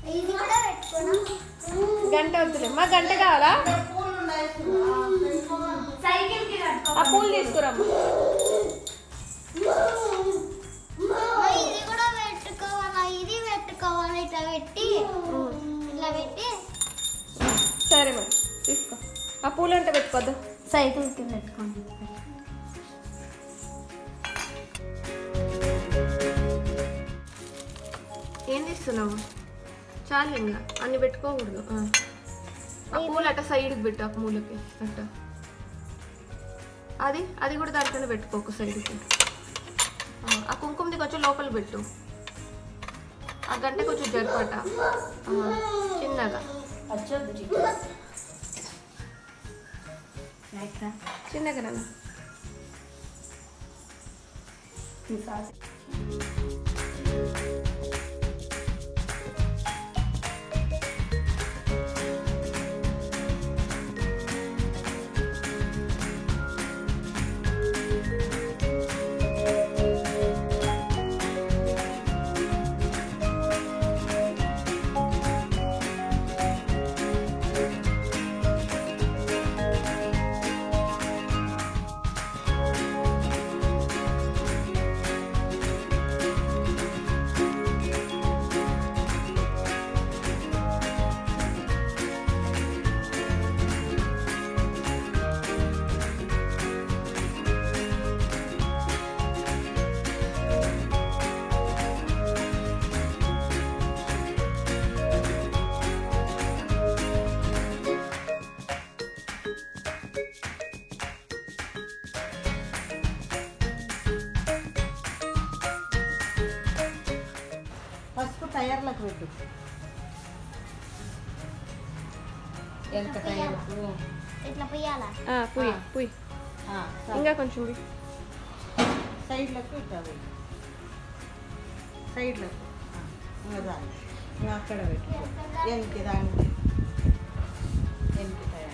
ఇది కూడా పెట్టుకోనా గంట వద్దులే మా గంట కావాలా పూలు ఉన్నాయి సైకిల్ కి కట్టుకో ఆ పూలు తీసుకురమ్మా ఇది కూడా పెట్టుకోవాలా ఇది పెట్టుకోవాలి ఇట్లా పెట్టి ఇట్లా పెట్టి సరే మరి తీసుకో ఆ పూలు అంటే పెట్టుకోద్దు సైకిల్ కి పెట్టుకోండి ఏం తీస్తున్నావు చాలు ఇంకా అన్ని పెట్టుకోకూడదు ఆ. ఆ పూలు అట్ట సైడ్కి పెట్టు ఆ మూలకి అట్ట అది అది కూడా దాంట్లోనే పెట్టుకోకు సైడ్కి ఆ, ఆ కుంకుమది కొంచెం లోపల పెట్టు ఆ గంట కొంచెం జరపట ఆ, చిన్నగా చిన్నగా నాన్న పసుపు టైర్లకు పెట్టు వెనక టైర్లకు ఇట్లా పోయాలా పుయ్యి పుయ్యి ఆ, ఇంకా కొంచెం పుయ్యి. సైడ్లకు ఇట్లా పెట్టు సైడ్లకు ఆ, ఇంకా దాని ఇంకా అక్కడ పెట్టు వెనక దానికి వెనక టైర్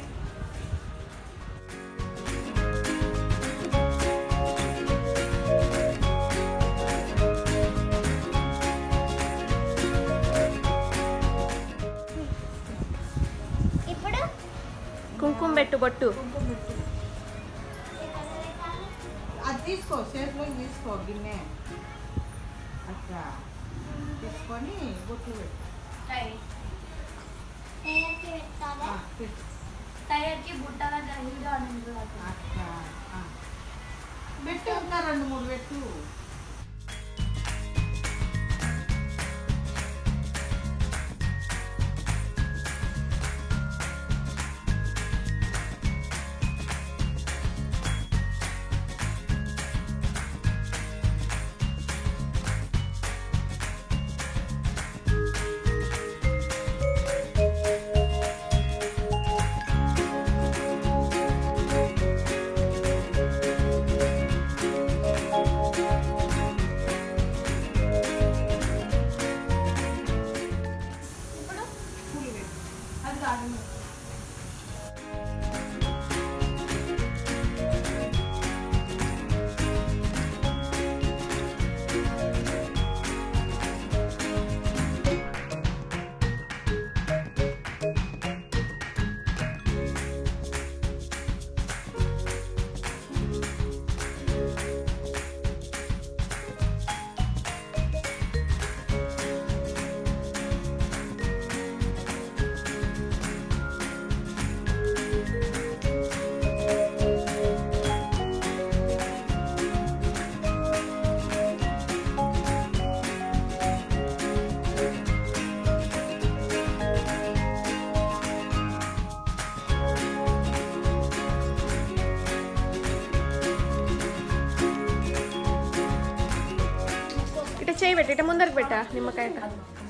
ఇప్పుడు కుంకుమ పెట్టు బొట్టు అది తీసుకో చేతిలో తీసుకో గిన్నె అట్లా తీసుకొని బొట్లు పెట్టు టైర్కి పెట్టాలా ఆ, పెట్టు టైర్కి బుట్టగా జరిగిగా అట్లా ఆ. పెట్టు ఇంకా రెండు మూడు పెట్టు ఇప్పుడు పూలు పెట్టు అది కాదు ఇట చేయి పెట్టి ఇట ముందరకు పెట్టా నిమ్మకాయ ఇట.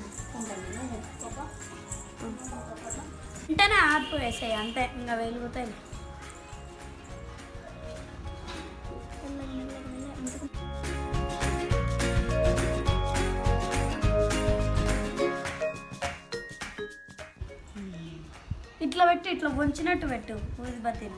వెంటనే ఆర్పు వేసాయి అంతే ఇంకా వెలుగుతాయి ఇట్లా పెట్టి ఇట్లా వంచినట్టు పెట్టు ఊదిబత్తిని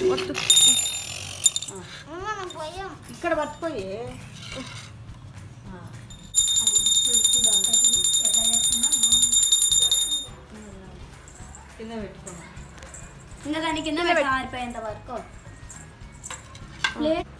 వద్దు ఇక్కడ పట్టుకోయి ఆ, కింద పెట్టుకున్నాం ఇంకా దాని కింద పెట్టు ఆరిపోయేంత వరకు ప్లేట్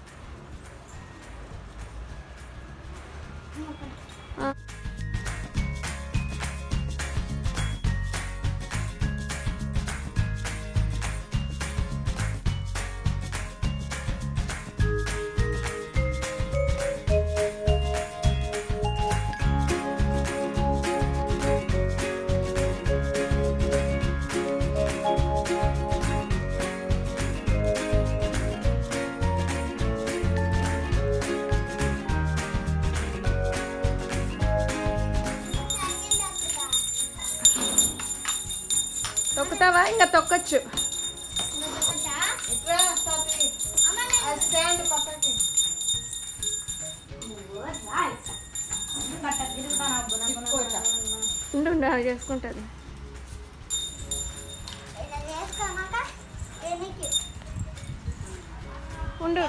తొక్కుతావా ఇంకా తొక్కచ్చు ఇట్లా స్వాతి. ఆ స్టాండ్ పక్కకి తిప్పుకోవచ్చా? ఉండు ఉండు, అది చేసుకుంటుంది ఉండు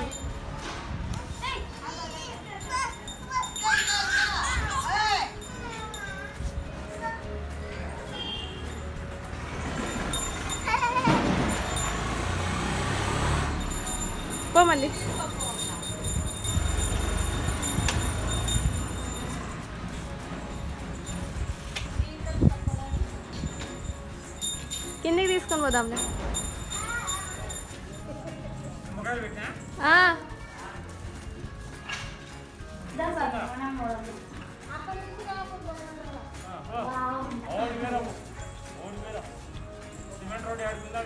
పో మళ్ళీ కిందికి తీసుకొని పోదాంలే ఆ, సిమెంట్ రోడ్ ఆడుకుందా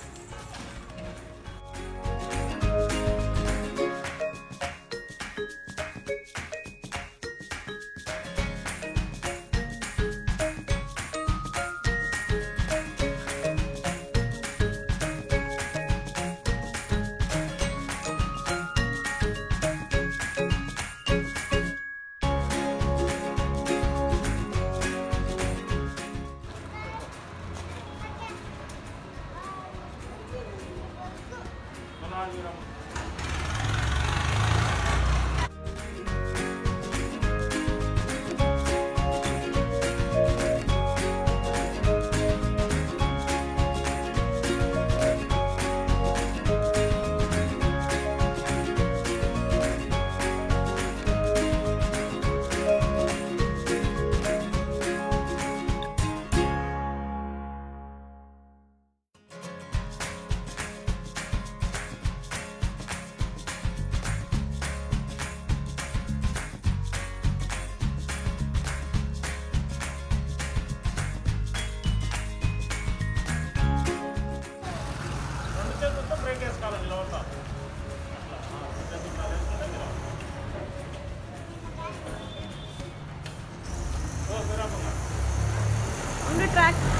రెండు చేతులతో బ్రేక్ వేసుకోవాలి నిలవతా ఉండు ట్రాక్